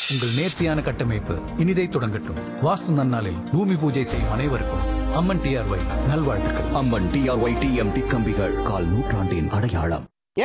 உங்கள் நேர்த்தியான கட்டமைப்பு இனிதை தொடங்கட்டும் வாஸ்து நன்னாளில் பூமி பூஜை செய்யும் அனைவருக்கும் அம்மன் டிஆர்ஒய் நல்வாழ்த்துக்கள் அம்மன் டிஆர்ஒய் டிஎம்டி கம்பிகள் கால் நூற்றாண்டின் அடையாளம்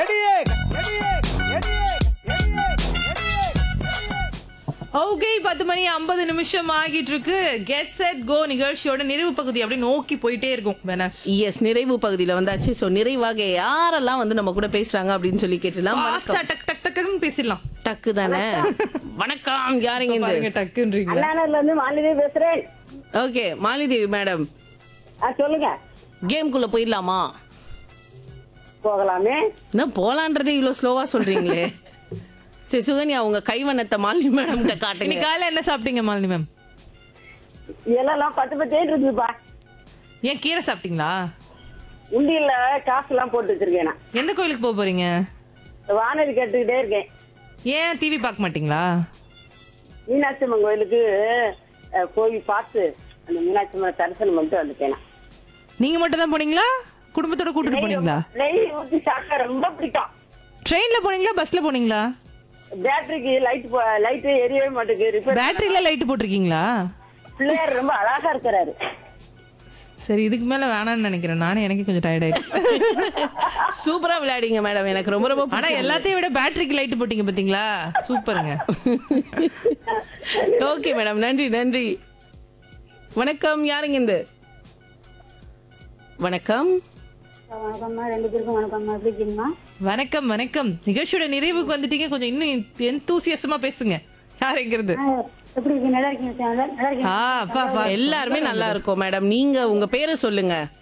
ஓகே பத்து மணி ஐம்பது நிமிஷம் ஆகிட்டு இருக்கு கெட் செட் கோ நிகழ்ச்சியோட நிறைவு பகுதி அப்படி நோக்கி போயிட்டே இருக்கும் பெனாஸ் எஸ் நிறைவு பகுதியில வந்தாச்சு சோ நிறைவாக யாரெல்லாம் வந்து நம்ம கூட பேசுறாங்க அப்படின்னு சொல்லி கேட்டலாம் ஃபாஸ்டா டக் டக் டக்குன்னு பேசிடலாம் டக்கு தானே வணக்கம் யாருங்க பாருங்க இந்த டக்குன்றீங்க அண்ணாநகர்ல இருந்து மாலினி பேசுறேன் ஓகே மாலிதேவி மேடம் ஆ, சொல்லுங்க கேம்குள்ள போயிடலாமா போகலாமே என்ன போலான்றதே இவ்வளவு ஸ்லோவா சொல்றீங்களே சரி சுகன்யா உங்க கைவண்ணத்தை மாலினி மேடம் கிட்ட காட்டுங்க இன்னைக்கு காலையில என்ன சாப்பிட்டீங்க மாலினி மேம் இலெல்லாம் பத்து பத்தேன்னு இருக்குதுப்பா ஏன் கீரை சாப்பிட்டீங்களா உண்டியல்ல காசு எல்லாம் போட்டு வச்சிருக்கேன் நான் எந்த கோயிலுக்கு போக போறீங்க வானொலி கேட்டுக்கிட்டே இருக்கேன் ஏன் டிவி பார்க்க மாட்டீங்களா மீனாட்சி அம்மன் கோயிலுக்கு அஹ், போய் பார்த்து அந்த மீனாட்சி அம்மன் தரிசனம் பண்ணிட்டு வந்துட்டேன் நான். நீங்க மட்டும் தான் போனீங்களா குடும்பத்தோட கூட்டிட்டு போனீங்களா நெய் ஊத்தி சாப்பிட்டா ரொம்ப பிடிக்கும் ட்ரெயின்ல போனீங்களா பஸ்ல போனீங்களா பேட்டரிக்கு லைட் லைட் எரியவே மாட்டேங்குது ரிப்பேர் பேட்டரியில லைட் போட்டிருக்கீங்களா பிள்ளையார் ரொம்ப அழகா இருக்கிறாரு சரி இதுக்கு மேல வேணாம்னு நினைக்கிறேன் நானே எனக்கு கொஞ்சம் டயர்ட் ஆயிடுச்சு சூப்பரா விளையாடிங்க மேடம் எனக்கு ரொம்ப ரொம்ப ஆனா பிடிச்சது. எல்லாத்தையும் விட பேட்டரிக்கு லைட் போட்டீங்க பாத்தீங்களா சூப்பருங்க ஓகே மேடம் நன்றி நன்றி வணக்கம் யாருங்க இந்த வணக்கம் வணக்கம்மா ரெண்டு பேருக்கும் வணக்கம்மா எப்படி இருக்கீங்கம்மா வணக்கம் வணக்கம் நிகழ்ச்சியோட நிறைவுக்கு வந்துட்டீங்க கொஞ்சம் இன்னும் எந்தூசியசமா பேசுங்க யார் எங்கிறது ஆ, எப்படி இருக்கீங்க நல்லா இருக்கீங்க சார்? நல்லா ஆ இருக்கீங்க அப்பா அப்பா எல்லாருமே நல்லா இருக்கும் மேடம் நீங்க உங்க பேரை சொல்லுங்க